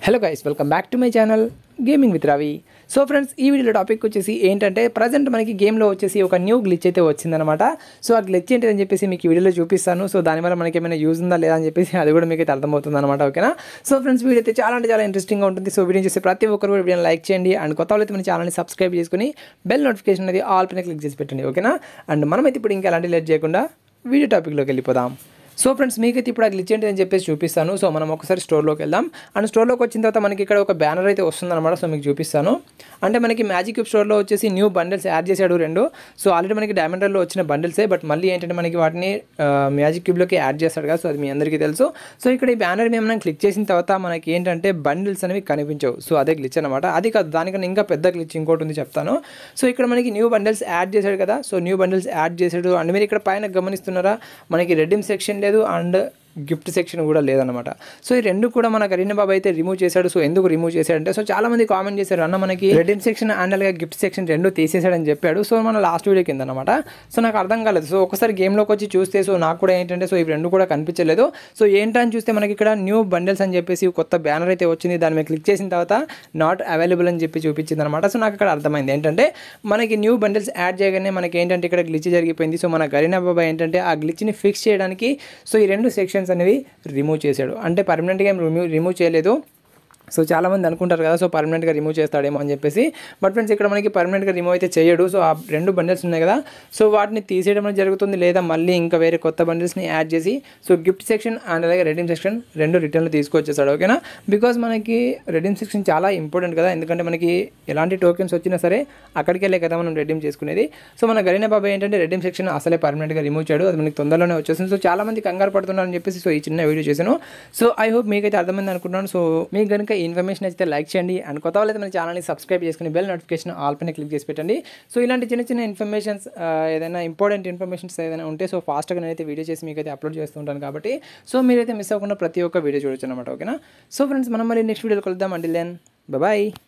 hello guys welcome back to my channel gaming with Ravi so friends ఈ వీడియోలో topic వచ్చేసి ఏంటంటే ప్రజెంట్ మనకి గేమ్లో వచ్చేసి ఒక న్యూ గ్లిచ్ అయితే వచ్చిందనమాట సో ఆ గ్లిచ్ ఏంటిదని చెప్పేసి మీకు ఈ వీడియోలో చూపిస్తాను సో దానివల్ల మనకి ఏమైనా యూజ్ ఉందా లేదా అని చెప్పేసి అది కూడా మీకు అయితే అర్థమవుతుంది అనమాట ఓకేనా సో ఫ్రెండ్స్ వీడియో అయితే చాలా అంటే చాలా ఇంట్రెస్టింగ్గా ఉంటుంది సో వీడియో చూసి ప్రతి ఒక్కరు కూడా వీడియోని లైక్ చేయండి అండ్ కొత్త వాళ్ళైతే మన ఛానల్ని సబ్స్క్రైబ్ చేసుకుని బెల్ నోటిఫికేషన్ అనేది ఆల్ పైన క్లిక్ చేసి పెట్టండి ఓకేనా అండ్ మనమైతే ఇప్పుడు ఇంకా ఎలాంటి లేట్ చేయకుండా వీడియో టాపిక్లోకి వెళ్ళిపోదాం సో ఫ్రెండ్స్ మీకైతే ఇప్పుడు ఆ గ్లిచ్ ఏంటి అని చెప్పేసి చూపిస్తాను సో మనం ఒకసారి స్టోర్లోకి వెళ్దాం అండ్ స్టోర్లోకి వచ్చిన తర్వాత మనకి ఇక్కడ ఒక బ్యానర్ అయితే వస్తుందన్నమాట సో మీకు చూపిస్తాను అంటే మనకి మ్యాజిక్ క్యూబ్ స్టోర్లో వచ్చేసి న్యూ బండిల్స్ యాడ్ చేశాడు రెండు సో ఆల్రెడీ మనకి డైమండర్లో వచ్చిన బండిల్సే బట్ మళ్ళీ ఏంటంటే మనకి వాటిని మ్యాజిక్ క్యూబ్లోకి యాడ్ చేస్తాడు కదా సో అది మీ అందరికీ తెలుసు సో ఇక్కడ ఈ బ్యానర్ మేము మనం క్లిక్ చేసిన తర్వాత మనకి ఏంటంటే బండిల్స్ అనేవి కనిపించవు సో అదే గ్లిచ్ అనమాట అది కాదు దానికన్నా ఇంకా పెద్ద గ్లిచ్ ఇంకోటి ఉంది చెప్తాను సో ఇక్కడ మనకి న్యూ బండిల్స్ యాడ్ చేశాడు కదా సో న్యూ బండిల్స్ యాడ్ చేశాడు అండ్ మీరు ఇక్కడ పైన గమనిస్తున్నారా మనకి రెడ్డిమ్ సెక్షన్ లేదు అండ్ గిఫ్ట్ సెక్షన్ కూడా లేదనమాట సో ఈ రెండు కూడా మన కరీనా బాబు అయితే రిమూవ్ చేశాడు సో ఎందుకు రిమూవ్ చేశాడంటే సో చాలా మంది కామెంట్ చేశారు అన్న మనకి రెడీమ్ సెక్షన్ అండ్ అలాగే గిఫ్ట్ సెక్షన్ రెండు తీసేశాడని చెప్పాడు సో మన లాస్ట్ వీడియో కింద అనమాట సో నాకు అర్థం కాలేదు సో ఒకసారి గేమ్లోకి వచ్చి చూస్తే సో నాకు కూడా ఏంటంటే సో ఇవి రెండు కూడా కనిపించలేదు సో ఏంటని చూస్తే మనకి ఇక్కడ న్యూ బండిల్స్ అని చెప్పేసి కొత్త బ్యానర్ అయితే వచ్చింది దాని మీద క్లిక్ చేసిన తర్వాత నాట్ అవైలబుల్ అని చెప్పి చూపించింది అనమాట సో నాకు ఇక్కడ అర్థమైంది ఏంటంటే మనకి న్యూ బండిల్స్ యాడ్ చేయగానే మనకి ఏంటంటే ఇక్కడ గ్లిచ్ జరిగిపోయింది సో మన గరీనా బాబా ఏంటంటే ఆ గ్లిచ్ని ఫిక్స్ చేయడానికి సో ఈ రెండు సెక్షన్స్ అనేవి రిమూవ్ చేశాడు అంటే పర్మనెంట్గా ఏం రిమూవ్ రిమూవ్ చేయలేదు సో చాలామంది అనుకుంటారు కదా సో పర్మనెంట్గా రిమూవ్ చేస్తాడేమో అని చెప్పేసి బట్ ఫ్రెండ్స్ ఇక్కడ మనకి పర్మనెంట్గా రిమూవ్ అయితే చేయడు సో ఆ రెండు బండిల్స్ ఉన్నాయి కదా సో వాటిని తీసేయడం అనేది జరుగుతుంది లేదా మళ్ళీ ఇంకా వేరే కొత్త బండిల్స్ని యాడ్ చేసి సో గిఫ్ట్ సెక్షన్ అండ్ అలాగే రెడీమ్ సెక్షన్ రెండు రిటర్న్లో తీసుకొచ్చేస్తాడు ఓకేనా బికాజ్ మనకి రెడీమ్ సెక్షన్ చాలా ఇంపార్టెంట్ కదా ఎందుకంటే మనకి ఎలాంటి టోకెన్స్ వచ్చినా సరే అక్కడికి వెళ్ళే కదా మనం రెడీమ్ చేసుకునేది సో మన గరీనా బాబా ఏంటంటే రెడీమ్ సెక్షన్ అసలే పర్మనెంట్గా రిమూవ్ చేయడు అది మనకి తొందరలోనే వచ్చేసింది సో చాలా మంది కంగారు పడుతున్నారని చెప్పేసి సో ఈ చిన్న వీడియో చేశాను సో ఐ హోప్ మీకైతే అర్థమైంది అనుకుంటున్నాను సో మీకు కనుక ఈ ఇన్ఫర్మేషన్ అయితే లైక్ చేయండి అండ్ కొత్త వాళ్ళైతే మన ఛానల్ని సబ్స్క్రైబ్ చేసుకుని బెల్ నోటిఫికేషన్ ఆల్ పైన క్లిక్ చేసి పెట్టండి సో ఇలాంటి చిన్న చిన్న ఇన్ఫర్మేషన్స్ ఏదైనా ఇంపార్టెంట్ ఇన్ఫర్మేషన్స్ ఏదైనా ఉంటే సో ఫాస్ట్గా నేనైతే వీడియో చేసి మీకైతే అప్లోడ్ చేస్తూ ఉంటాను కాబట్టి సో మీరైతే మిస్ అవ్వకుండా ప్రతి ఒక్క వీడియో చూడొచ్చు అనమాట ఓకేనా సో ఫ్రెండ్స్ మనం మరి నెక్స్ట్ వీడియోలో కలుద్దాం అండి దెన్ బాయ్